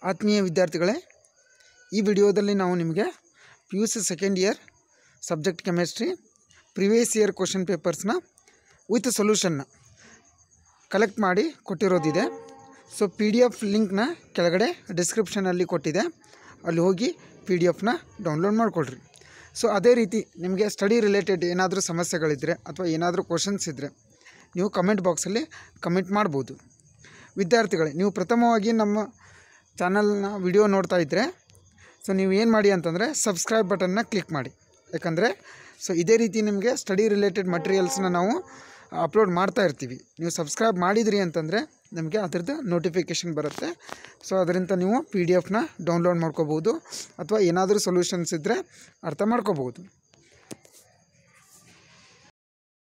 ಆತ್ಮೀಯ ವಿದ್ಯಾರ್ಥಿಗಳೇ ಈ ವಿಡಿಯೋದಲ್ಲಿ ನಾವು ನಿಮಗೆ P U C second year subject chemistry previous year question ಪೇಪರ್ಸ್ನ ವಿತ್ ಸೊಲ್ಯೂಷನ್ನ ಕಲೆಕ್ಟ್ ಮಾಡಿ ಕೊಟ್ಟಿರೋದಿದೆ ಸೊ ಪಿ ಡಿ ಎಫ್ ಲಿಂಕ್ನ ಕೆಳಗಡೆ ಡಿಸ್ಕ್ರಿಪ್ಷನಲ್ಲಿ ಕೊಟ್ಟಿದೆ ಅಲ್ಲಿ ಹೋಗಿ ಪಿ ಡಿ ಎಫ್ನ ಡೌನ್ಲೋಡ್ ಮಾಡಿಕೊಳ್ರಿ ಸೊ ಅದೇ ರೀತಿ ನಿಮಗೆ ಸ್ಟಡಿ ರಿಲೇಟೆಡ್ ಏನಾದರೂ ಸಮಸ್ಯೆಗಳಿದ್ದರೆ ಅಥವಾ ಏನಾದರೂ ಕ್ವಶನ್ಸ್ ಇದ್ದರೆ ನೀವು ಕಮೆಂಟ್ ಬಾಕ್ಸಲ್ಲಿ ಕಮೆಂಟ್ ಮಾಡ್ಬೋದು ವಿದ್ಯಾರ್ಥಿಗಳೇ ನೀವು ಪ್ರಥಮವಾಗಿ ನಮ್ಮ ಚಾನಲ್ನ ವಿಡಿಯೋ ನೋಡ್ತಾ ಇದ್ದರೆ ಸೊ ನೀವು ಏನು ಮಾಡಿ ಅಂತಂದರೆ ಸಬ್ಸ್ಕ್ರೈಬ್ ಬಟನ್ನ ಕ್ಲಿಕ್ ಮಾಡಿ ಯಾಕಂದರೆ ಸೊ ಇದೇ ರೀತಿ ನಿಮಗೆ ಸ್ಟಡಿ ರಿಲೇಟೆಡ್ ಮಟೀರಿಯಲ್ಸ್ನ ನಾವು ಅಪ್ಲೋಡ್ ಮಾಡ್ತಾ ಇರ್ತೀವಿ ನೀವು ಸಬ್ಸ್ಕ್ರೈಬ್ ಮಾಡಿದ್ರಿ ಅಂತಂದರೆ ನಿಮಗೆ ಅದರದ್ದು ನೋಟಿಫಿಕೇಷನ್ ಬರುತ್ತೆ ಸೊ ಅದರಿಂದ ನೀವು ಪಿ ಡಿ ಎಫ್ನ ಡೌನ್ಲೋಡ್ ಮಾಡ್ಕೋಬೋದು ಅಥವಾ ಏನಾದರೂ ಸೊಲ್ಯೂಷನ್ಸ್ ಇದ್ದರೆ ಅರ್ಥ ಮಾಡ್ಕೋಬೋದು